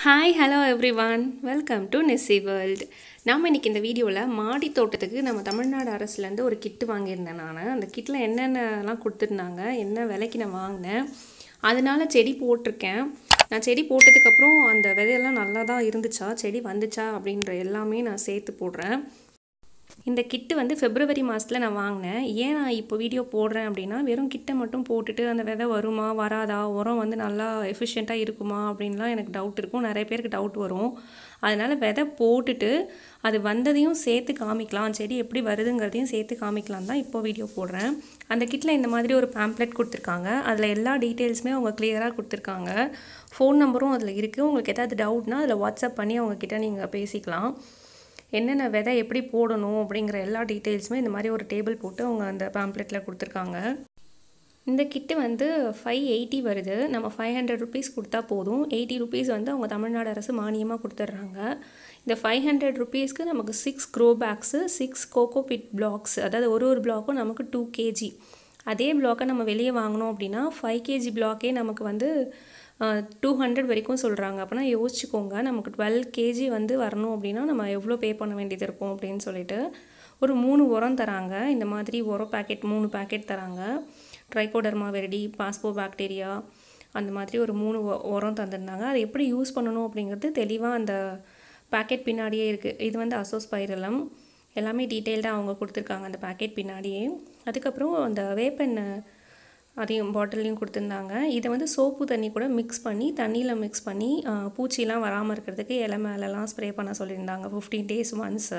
hi hello everyone welcome to Nessie world நாம் இன்றைக்கி இந்த வீடியோவில் மாடி தோட்டத்துக்கு நம்ம தமிழ்நாடு அரசுலேருந்து ஒரு கிட்டு வாங்கியிருந்தேன் நான் அந்த கிட்டில் என்னென்னலாம் கொடுத்துருந்தாங்க என்ன விலைக்கு நான் வாங்கினேன் அதனால செடி போட்டிருக்கேன் நான் செடி போட்டதுக்கப்புறம் அந்த விதையெல்லாம் நல்லா தான் இருந்துச்சா செடி வந்துச்சா அப்படின்ற எல்லாமே நான் சேர்த்து போடுறேன் இந்த கிட்டு வந்து ஃபெப்ரவரி மாதத்தில் நான் வாங்கினேன் ஏன் நான் இப்போ வீடியோ போடுறேன் அப்படின்னா வெறும் கிட்டை மட்டும் போட்டுட்டு அந்த விதை வருமா வராதா உரம் வந்து நல்லா எஃபிஷியண்ட்டாக இருக்குமா அப்படின்லாம் எனக்கு டவுட் இருக்கும் நிறைய பேருக்கு டவுட் வரும் அதனால் விதை போட்டுட்டு அது வந்ததையும் சேர்த்து காமிக்கலாம் செடி எப்படி வருதுங்கிறதையும் சேர்த்து காமிக்கலாம் தான் இப்போ வீடியோ போடுறேன் அந்த கிட்டில் இந்த மாதிரி ஒரு பேம்ப்ளெட் கொடுத்துருக்காங்க அதில் எல்லா டீட்டெயில்ஸுமே அவங்க கிளியராக கொடுத்துருக்காங்க ஃபோன் நம்பரும் அதில் இருக்குது உங்களுக்கு ஏதாவது டவுட்னா அதில் வாட்ஸ்அப் பண்ணி அவங்கக்கிட்ட நீங்கள் பேசிக்கலாம் என்னென்ன விதை எப்படி போடணும் அப்படிங்கிற எல்லா டீட்டெயில்ஸுமே இந்த மாதிரி ஒரு டேபிள் போட்டு அவங்க அந்த பேம்ப்ளெட்டில் கொடுத்துருக்காங்க இந்த கிட்டு வந்து ஃபைவ் எயிட்டி வருது நம்ம ஃபைவ் ஹண்ட்ரட் ருபீஸ் கொடுத்தா போதும் எயிட்டி ருபீஸ் வந்து அவங்க தமிழ்நாடு அரசு மானியமாக கொடுத்துட்றாங்க இந்த ஃபைவ் ஹண்ட்ரட் ருபீஸ்க்கு நமக்கு six grow bags six coco peat blocks அதாவது ஒரு ஒரு பிளாக்கும் நமக்கு டூ கேஜி அதே பிளாக்கை நம்ம வெளியே வாங்கினோம் அப்படின்னா ஃபைவ் கேஜி பிளாக்கே நமக்கு வந்து டூ ஹண்ட்ரட் வரைக்கும் சொல்கிறாங்க அப்படின்னா யோசிச்சுக்கோங்க நமக்கு டுவெல் கேஜி வந்து வரணும் அப்படின்னா நம்ம எவ்வளோ பே பண்ண வேண்டியது இருக்கும் அப்படின்னு சொல்லிட்டு ஒரு மூணு உரம் தராங்க இந்த மாதிரி உரம் பேக்கெட் மூணு பேக்கெட் தராங்க ட்ரைகோடர்மா வெரடி பாஸ்போ பாக்டீரியா அந்த மாதிரி ஒரு மூணு உரம் தந்திருந்தாங்க அதை எப்படி யூஸ் பண்ணணும் அப்படிங்கிறது தெளிவாக அந்த பேக்கெட் பின்னாடியே இருக்குது இது வந்து அசோஸ்பைரலம் எல்லாமே டீட்டெயில்டாக அவங்க கொடுத்துருக்காங்க அந்த பேக்கெட் பின்னாடியே அதுக்கப்புறம் அந்த வேப்பெண்ணெய் அதையும் பாட்டிலையும் கொடுத்துருந்தாங்க இதை வந்து சோப்பு தண்ணி கூட மிக்ஸ் பண்ணி தண்ணியில் மிக்ஸ் பண்ணி பூச்சிலாம் வராமல் இருக்கிறதுக்கு இலை மேலெலாம் ஸ்ப்ரே பண்ண சொல்லியிருந்தாங்க ஃபிஃப்டீன் டேஸ் ஒன்ஸு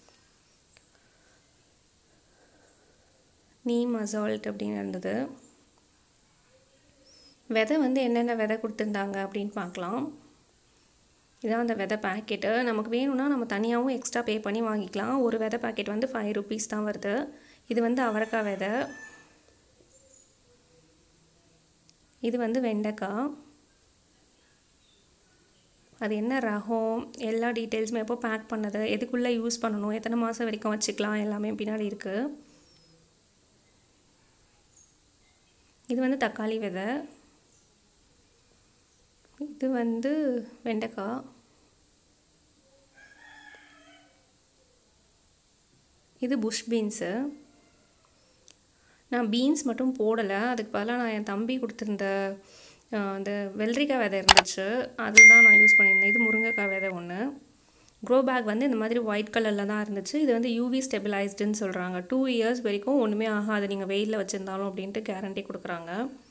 நீம் அசால்ட் அப்படின்னு இருந்தது விதை வந்து என்னென்ன விதை கொடுத்துருந்தாங்க அப்படின்னு பார்க்கலாம் இதான் அந்த விதை பேக்கெட்டு நமக்கு வேணும்னா நம்ம தனியாகவும் எக்ஸ்ட்ரா பே பண்ணி வாங்கிக்கலாம் ஒரு விதை பேக்கெட் வந்து ஃபைவ் ருபீஸ் தான் வருது இது வந்து அவரைக்காய் விதை இது வந்து வெண்டைக்காய் அது என்ன ரகம் எல்லா டீட்டெயில்ஸுமே எப்போ பேக் பண்ணது எதுக்குள்ளே யூஸ் பண்ணணும் எத்தனை மாதம் வரைக்கும் வச்சுக்கலாம் எல்லாமே பின்னாடி இருக்குது இது வந்து தக்காளி விதை இது வந்து வெண்டைக்காய் இது புஷ் பீன்ஸு நான் பீன்ஸ் மட்டும் போடலை அதுக்கு பதிலாக நான் என் தம்பி கொடுத்துருந்த அந்த வெள்ளரிக்காய் விதை இருந்துச்சு அதுதான் நான் யூஸ் பண்ணியிருந்தேன் இது முருங்கைக்காய் விதை ஒன்று க்ரோ பேக் வந்து இந்த மாதிரி ஒயிட் கலரில் தான் இருந்துச்சு இது வந்து யூவி ஸ்டெபிளைஸ்டுன்னு சொல்கிறாங்க டூ இயர்ஸ் வரைக்கும் ஒன்றுமே ஆகாது நீங்கள் வெயிலில் வச்சுருந்தாலும் அப்படின்ட்டு கேரண்டி கொடுக்குறாங்க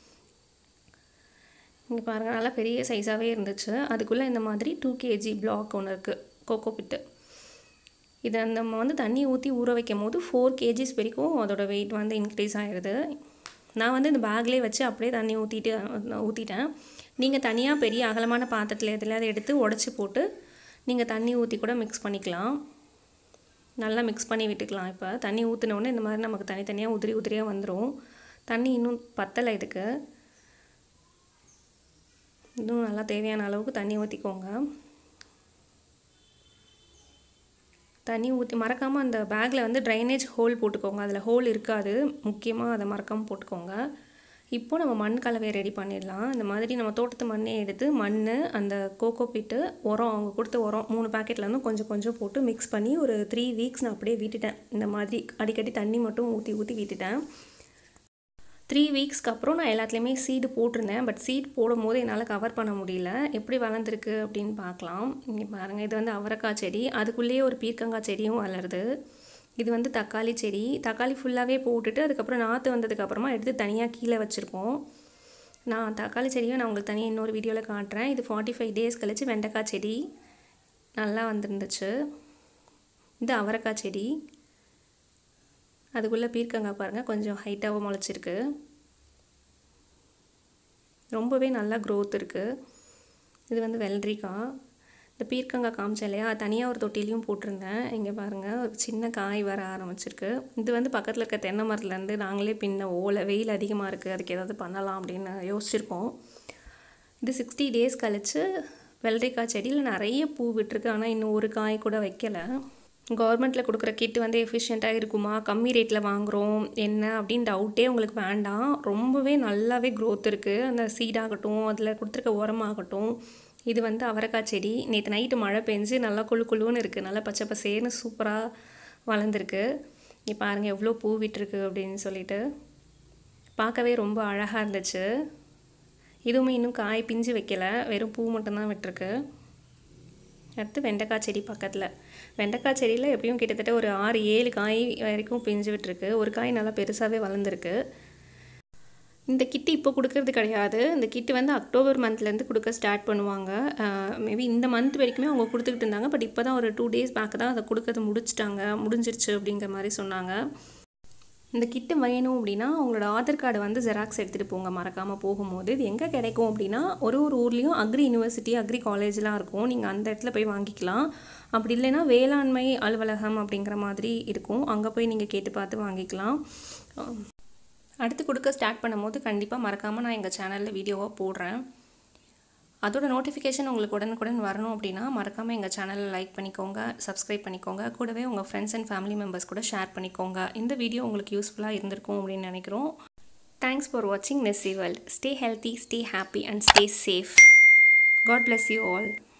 இங்கே பாருங்கள் நல்லா பெரிய சைஸாகவே இருந்துச்சு அதுக்குள்ளே இந்த மாதிரி டூ கேஜி பிளாக் ஒன்று இருக்குது கோகோ பிட்டு இதை நம்ம வந்து தண்ணி ஊற்றி ஊற வைக்கும் போது ஃபோர் கேஜிஸ் வரைக்கும் அதோடய வெயிட் வந்து இன்க்ரீஸ் ஆகிடுது நான் வந்து இந்த பேக்லேயே வச்சு அப்படியே தண்ணி ஊற்றிட்டு ஊற்றிட்டேன் நீங்கள் தனியாக பெரிய அகலமான பாத்திரத்தில் எதுலையாவது எடுத்து உடச்சி போட்டு நீங்கள் தண்ணி ஊற்றி கூட மிக்ஸ் பண்ணிக்கலாம் நல்லா மிக்ஸ் பண்ணி விட்டுக்கலாம் இப்போ தண்ணி ஊற்றினோடனே இந்த மாதிரி நமக்கு தனித்தனியாக உதிரி உதிரியாக வந்துடும் தண்ணி இன்னும் பத்தலை இதுக்கு இன்னும் நல்லா தேவையான அளவுக்கு தண்ணி ஊற்றிக்கோங்க தண்ணி ஊற்றி மறக்காமல் அந்த பேக்கில் வந்து ட்ரைனேஜ் ஹோல் போட்டுக்கோங்க அதில் ஹோல் இருக்காது முக்கியமாக அதை மறக்காமல் போட்டுக்கோங்க இப்போ நம்ம மண் கலவையை ரெடி பண்ணிடலாம் இந்த மாதிரி நம்ம தோட்டத்து மண்ணே எடுத்து மண் அந்த கோகோ பிட்டு உரம் அவங்க கொடுத்த உரம் மூணு பேக்கெட்லேருந்து கொஞ்சம் கொஞ்சம் போட்டு மிக்ஸ் பண்ணி ஒரு த்ரீ வீக்ஸ் நான் அப்படியே விட்டுட்டேன் இந்த மாதிரி அடிக்கடி தண்ணி மட்டும் ஊற்றி ஊற்றி விட்டுட்டேன் த்ரீ வீக்ஸ்க்கு அப்புறம் நான் எல்லாத்துலேயுமே சீடு போட்டிருந்தேன் பட் சீட் போடும் போது என்னால் கவர் பண்ண முடியல எப்படி வளர்ந்துருக்கு அப்படின்னு பார்க்கலாம் இங்கே பாருங்கள் இது வந்து அவரைக்காய் செடி அதுக்குள்ளேயே ஒரு பீர்க்கங்காய் செடியும் வளருது இது வந்து தக்காளி செடி தக்காளி ஃபுல்லாகவே போட்டுட்டு அதுக்கப்புறம் நாற்று வந்ததுக்கப்புறமா எடுத்து தனியாக கீழே வச்சுருக்கோம் நான் தக்காளி செடியும் நான் உங்களுக்கு தனியாக இன்னொரு வீடியோவில் காட்டுறேன் இது ஃபார்ட்டி ஃபைவ் டேஸ் கழித்து வெண்டைக்காய் செடி நல்லா வந்துருந்துச்சு இது அவரைக்காய் செடி அதுக்குள்ளே பீர்க்கங்காய் பாருங்கள் கொஞ்சம் ஹைட்டாகவும் முளைச்சிருக்கு ரொம்பவே நல்லா க்ரோத் இருக்குது இது வந்து வெள்ளரிக்காய் இந்த பீர்க்கங்காய் காமிச்சேன் இல்லையா தனியாக ஒரு தொட்டிலையும் போட்டிருந்தேன் இங்கே பாருங்கள் ஒரு சின்ன காய் வர ஆரம்பிச்சிருக்கு இது வந்து பக்கத்தில் இருக்க தென்னை மரத்துலேருந்து நாங்களே பின்ன ஓலை வெயில் அதிகமாக இருக்குது அதுக்கு ஏதாவது பண்ணலாம் அப்படின்னு யோசிச்சிருக்கோம் இது சிக்ஸ்டி டேஸ் கழித்து வெள்ளரிக்காய் செடியில் நிறைய பூ விட்டுருக்கு ஆனால் இன்னும் ஒரு காய் கூட வைக்கலை கவர்மெண்ட்டில் கொடுக்குற கிட் வந்து எஃபிஷியண்ட்டாக இருக்குமா கம்மி ரேட்டில் வாங்குகிறோம் என்ன அப்படின்னு டவுட்டே உங்களுக்கு வேண்டாம் ரொம்பவே நல்லாவே க்ரோத் இருக்குது அந்த சீடாகட்டும் அதில் கொடுத்துருக்க உரமாகட்டும் இது வந்து அவரைக்காய் செடி நேற்று நைட்டு மழை பெஞ்சு நல்லா குழு குழுன்னு இருக்குது நல்லா பச்சை பசேர்னு சூப்பராக வளர்ந்துருக்கு இப்போ பாருங்க எவ்வளோ பூ விட்டுருக்கு அப்படின்னு சொல்லிட்டு பார்க்கவே ரொம்ப அழகாக இருந்துச்சு இதுவுமே இன்னும் காய் பிஞ்சு வைக்கல வெறும் பூ மட்டும்தான் விட்டுருக்கு அடுத்து வெண்டைக்காய் செடி பக்கத்தில் வெண்டைக்காய் செடியில் எப்படியும் கிட்டத்தட்ட ஒரு ஆறு ஏழு காய் வரைக்கும் பிஞ்சு விட்டுருக்கு ஒரு காய் நல்லா பெருசாகவே வளர்ந்துருக்கு இந்த கிட்டு இப்போ கொடுக்கறது கிடையாது இந்த கிட்டு வந்து அக்டோபர் மந்த்லேருந்து கொடுக்க ஸ்டார்ட் பண்ணுவாங்க மேபி இந்த மந்த் வரைக்குமே அவங்க கொடுத்துக்கிட்டு இருந்தாங்க பட் இப்போ தான் ஒரு டூ டேஸ் பேக் தான் அதை கொடுக்கறது முடிச்சிட்டாங்க முடிஞ்சிருச்சு அப்படிங்கிற மாதிரி சொன்னாங்க இந்த கிட்டு வேணும் அப்படின்னா உங்களோட ஆதார் கார்டை வந்து ஜெராக்ஸ் எடுத்துகிட்டு போங்க மறக்காமல் போகும்போது இது எங்கே கிடைக்கும் அப்படின்னா ஒரு ஒரு ஊர்லேயும் அக்ரி யூனிவர்சிட்டி அக்ரி காலேஜ்லாம் இருக்கும் நீங்கள் அந்த இடத்துல போய் வாங்கிக்கலாம் அப்படி இல்லைன்னா வேளாண்மை அலுவலகம் அப்படிங்கிற மாதிரி இருக்கும் அங்கே போய் நீங்கள் கேட்டு பார்த்து வாங்கிக்கலாம் அடுத்து கொடுக்க ஸ்டார்ட் பண்ணும்போது கண்டிப்பாக மறக்காமல் நான் எங்கள் சேனலில் வீடியோவாக போடுறேன் அதோட நோட்டிஃபிகேஷன் உங்களுக்கு உடனுக்குடன் வரணும் அப்படின்னா மறக்காமல் எங்கள் சேனலை லைக் பண்ணிக்கோங்க சப்ஸ்கிரைப் பண்ணிக்கோங்க கூடவே உங்கள் ஃப்ரெண்ட்ஸ் அண்ட் ஃபேமிலி மெம்பர்ஸ் கூட ஷேர் பண்ணிக்கோங்க இந்த வீடியோ உங்களுக்கு யூஸ்ஃபுல்லாக இருந்திருக்கும் அப்படின்னு நினைக்கிறோம் தேங்க்ஸ் ஃபார் வாட்சிங் Nessie world stay healthy stay happy and stay safe God bless you all